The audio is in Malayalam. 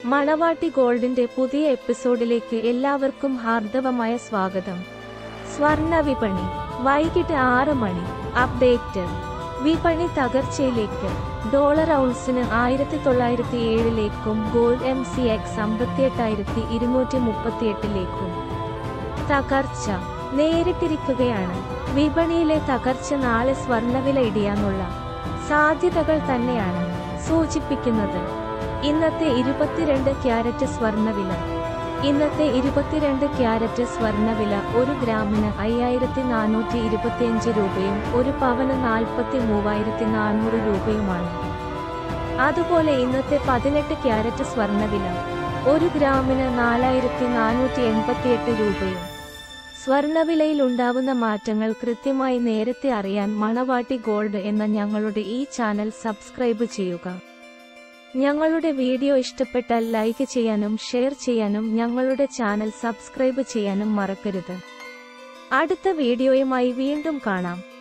മണവാട്ടി ഗോൾഡിന്റെ പുതിയ എപ്പിസോഡിലേക്ക് എല്ലാവർക്കും ഹാർദവമായ സ്വാഗതം സ്വർണ വിപണി വൈകിട്ട് ആറ് മണി അപ്ഡേറ്റ് വിപണി തകർച്ചയിലേക്ക് ഡോളർ ഔൺസിന് ആയിരത്തി തൊള്ളായിരത്തി ഏഴിലേക്കും ഗോൾഡ് എം സി എക്സ് അമ്പത്തിയെട്ടായിരത്തി ഇരുന്നൂറ്റി മുപ്പത്തിയെട്ടിലേക്കും തകർച്ച നേരിട്ടിരിക്കുകയാണ് വിപണിയിലെ തകർച്ച നാളെ സ്വർണവില ഇടിയാനുള്ള സാധ്യതകൾ തന്നെയാണ് സൂചിപ്പിക്കുന്നത് ഇന്നത്തെ ഇരുപത്തിരണ്ട് ക്യാരറ്റ് സ്വർണവില ഇന്നത്തെ ഇരുപത്തിരണ്ട് ക്യാരറ്റ് സ്വർണവില ഒരു ഗ്രാമിന് അയ്യായിരത്തി നാനൂറ്റി ഇരുപത്തിയഞ്ച് രൂപയും ഒരു പവന് നാൽപ്പത്തി മൂവായിരത്തി നാനൂറ് രൂപയുമാണ് അതുപോലെ ഇന്നത്തെ പതിനെട്ട് ക്യാരറ്റ് സ്വർണവില ഒരു ഗ്രാമിന് നാലായിരത്തി നാനൂറ്റി എൺപത്തിയെട്ട് രൂപയും സ്വർണവിലയിൽ ഉണ്ടാവുന്ന മാറ്റങ്ങൾ കൃത്യമായി നേരത്തെ അറിയാൻ മണവാട്ടി ഗോൾഡ് എന്ന ഞങ്ങളുടെ ഈ ചാനൽ സബ്സ്ക്രൈബ് ചെയ്യുക ഞങ്ങളുടെ വീഡിയോ ഇഷ്ടപ്പെട്ടാൽ ലൈക്ക് ചെയ്യാനും ഷെയർ ചെയ്യാനും ഞങ്ങളുടെ ചാനൽ സബ്സ്ക്രൈബ് ചെയ്യാനും മറക്കരുത് അടുത്ത വീഡിയോയുമായി വീണ്ടും കാണാം